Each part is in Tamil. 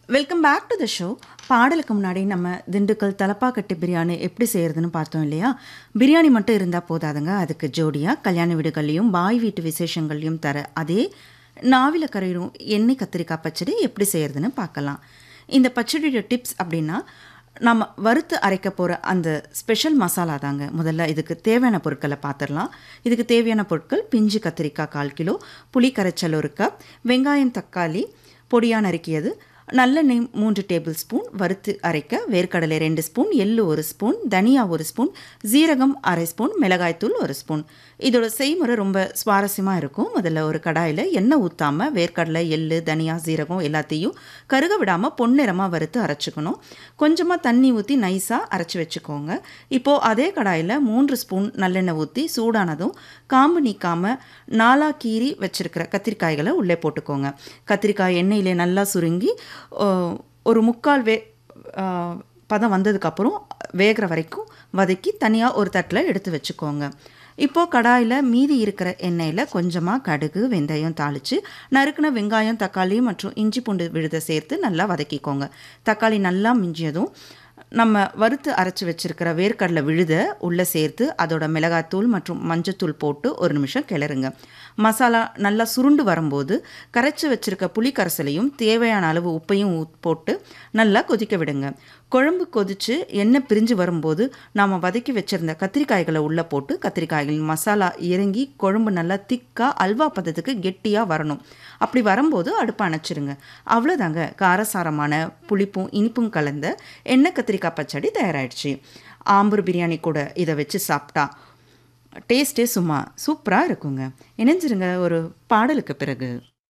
welcome back to the show பாடலுக்கு முன்னாடி நம்ம திண்டுக்கல் தலப்பாக்கட்டு பிரியாணி எப்படி செய்யறதுன்னு பார்த்தோம் இல்லையா பிரியாணி மட்டும் இருந்தால் போதாதுங்க அதுக்கு ஜோடியாக கல்யாண வீடுகள்லையும் பாய் வீட்டு விசேஷங்கள்லையும் தர அதே நாவில கரையிடும் எண்ணெய் கத்திரிக்காய் பச்சடி எப்படி செய்யறதுன்னு பார்க்கலாம் இந்த பச்சடியோட டிப்ஸ் அப்படின்னா நம்ம வறுத்து அரைக்க போகிற அந்த ஸ்பெஷல் மசாலா தாங்க முதல்ல இதுக்கு தேவையான பொருட்களை பார்த்துடலாம் இதுக்கு தேவையான பொருட்கள் பிஞ்சு கத்திரிக்காய் கால் கிலோ புளி கரைச்சல் ஒரு கப் வெங்காயம் தக்காளி பொடியாக நறுக்கியது நல்லெண்ணெய் மூன்று டேபிள் ஸ்பூன் வறுத்து அரைக்க வேர்க்கடலை ரெண்டு ஸ்பூன் எள்ளு ஒரு ஸ்பூன் தனியா ஒரு ஸ்பூன் ஜீரகம் அரை ஸ்பூன் மிளகாய்த்தூள் ஒரு ஸ்பூன் இதோட செய்முறை ரொம்ப சுவாரஸ்யமாக இருக்கும் முதல்ல ஒரு கடாயில் எண்ணெய் ஊற்றாமல் வேர்க்கடலை எள்ளு தனியா ஜீரகம் எல்லாத்தையும் கருக விடாமல் பொன்னிறமாக வறுத்து அரைச்சிக்கணும் கொஞ்சமாக தண்ணி ஊற்றி நைஸாக அரைச்சி வச்சுக்கோங்க இப்போது அதே கடாயில் மூன்று ஸ்பூன் நல்லெண்ணெய் ஊற்றி சூடானதும் காம்பு நீக்காமல் நாலா கீறி வச்சிருக்கிற கத்திரிக்காய்களை உள்ளே போட்டுக்கோங்க கத்திரிக்காய் எண்ணெயிலே நல்லா சுருங்கி ஓ, ஒரு முக்கால் வே ஆ, பதம் வந்ததுக்கப்புறம் வேகிற வரைக்கும் வதக்கி தனியாக ஒரு தட்டில் எடுத்து வச்சுக்கோங்க இப்போது கடாயில் மீதி இருக்கிற எண்ணெயில் கொஞ்சமாக கடுகு வெந்தயம் தாளித்து நறுக்குன வெங்காயம் தக்காளி மற்றும் இஞ்சி பூண்டு விழுதை சேர்த்து நல்லா வதக்கிக்கோங்க தக்காளி நல்லா மிஞ்சியதும் நம்ம வறுத்து அரைச்சி வச்சிருக்கிற வேர்க்கடலை விழுத உள்ளே சேர்த்து அதோட மிளகாத்தூள் மற்றும் மஞ்சத்தூள் போட்டு ஒரு நிமிஷம் கிளறுங்க மசாலா நல்லா சுருண்டு வரும்போது கரைச்சி வச்சிருக்க புளி கரைசலையும் தேவையான அளவு உப்பையும் ஊத்- போட்டு நல்லா கொதிக்க விடுங்க குழம்பு கொதிச்சு எண்ணெய் பிரிஞ்சு வரும்போது நாம் வதக்கி வச்சிருந்த கத்திரிக்காய்களை உள்ளே போட்டு கத்திரிக்காய்கள் மசாலா இறங்கி குழம்பு நல்லா திக்காக அல்வா பதத்துக்கு கெட்டியாக வரணும் அப்படி வரும்போது அடுப்பை அணைச்சிருங்க அவ்வளோதாங்க காரசாரமான புளிப்பும் இனிப்பும் கலந்த எண்ணெய் கத்திரிக்காய் பச்சடி தயாராகிடுச்சு ஆம்பூர் பிரியாணி கூட இதை வச்சு சாப்பிட்டா டேஸ்ட்டே சும்மா சூப்பராக இருக்குங்க இணைஞ்சிருங்க ஒரு பாடலுக்கு பிறகு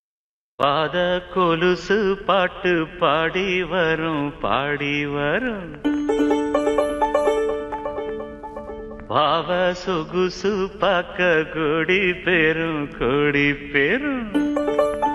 பாத கொலுசு பாட்டு பாடி வரும் பாடி வரும் பாவ சொகுசு பார்க்க கொடி பெரும் கொடி பெரும்